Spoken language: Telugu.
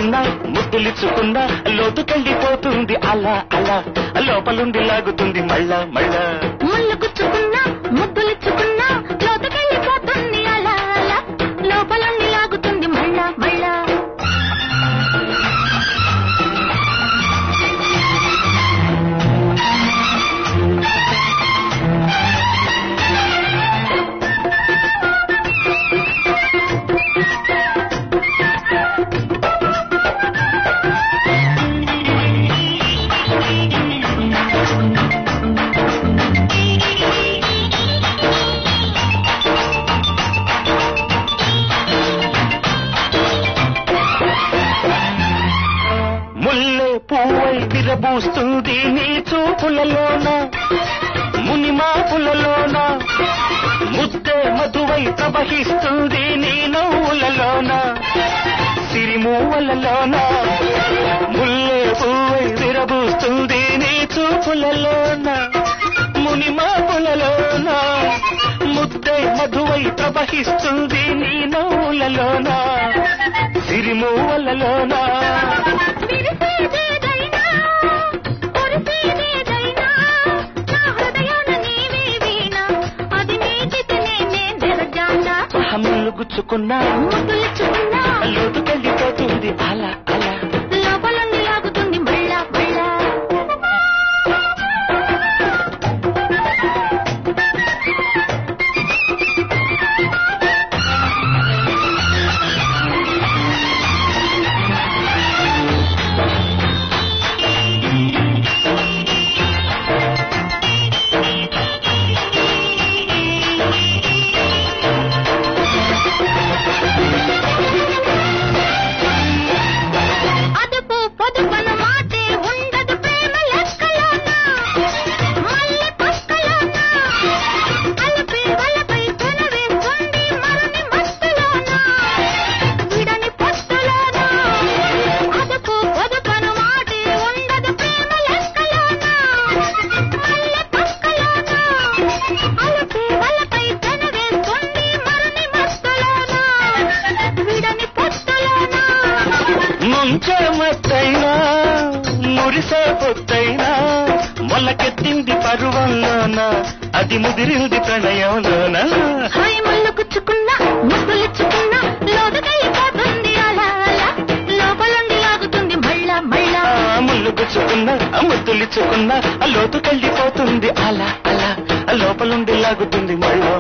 గుచ్చుకున్నా ముద్దులిచ్చుకున్నా లోతుకెళ్ళిపోతుంది అలా అలా లోపలుండి లాగుతుంది మళ్ళా మళ్ళా ముళ్ళు గుచ్చుకున్నా ముద్దులిచ్చుకున్నా లోతుకెళ్ళిపోతుంది అలా అలా లోపలుండి లాగుతుంది మళ్ళా మళ్ళా ముల్లే పువ్వై విరబూస్తుంది నీ చూపులలోన మునిమాపులలోన ముద్దే మధువై ప్రవహిస్తుంది నీ నవ్వులలోన సిరిమూవలలోన ముల్లే పువ్వై విరబూస్తుంది నీ చూపులలోన మునిమాపులలోన ముద్దే మధువై ప్రవహిస్తుంది నీ నవ్వులలోన సిరిమూవలలోన విరిసేదేదైనా, కురిసేదేదైనా, నా హృదయాన నీవే వీణ, అది నీకితేనే నే నెరజానా. హమ్ములు గుచ్చుకున్నా ముద్దులిచ్చుకున్నా, లోతుకెళ్ళిపోతుంది అలా అలా లోపలుండి లాగుతుంది మళ్ళా మళ్ళా అదుపు పొదుపన మాటే ఉండదు ప్రేమ లెక్కలోన మల్లె పక్కలోన అలపి వలపై పెనవేస్తుంది మరుని మస్తులోన విడని పస్తులోన అదుపు పొదుపన మాటే ఉండదు ప్రేమ లెక్కలోన మల్లె పక్కలోన అలపి వలపై పెనవేస్తుంది మరుని మస్తులోన విడని పస్తులోన ముంచే మత్తైనా మురిసే పొత్తైనా మొలకెత్తింది పరువంలోన అది ముదిరింది ప్రణయంలోన హాయ్ ముళ్ళు గుచ్చుకున్నా ముద్దులిచ్చుకున్నా లోతుకెళ్ళిపోతుంది అలా అలా లోపలుండి లాగుతుంది మళ్ళా మళ్ళా ఆ ముళ్ళు గుచ్చుకున్నా ఆ ముద్దులిచ్చుకున్నా ఆ లోతుకెళ్ళిపోతుంది అలా అలా ఆ లోపలుండి లాగుతుంది మళ్ళా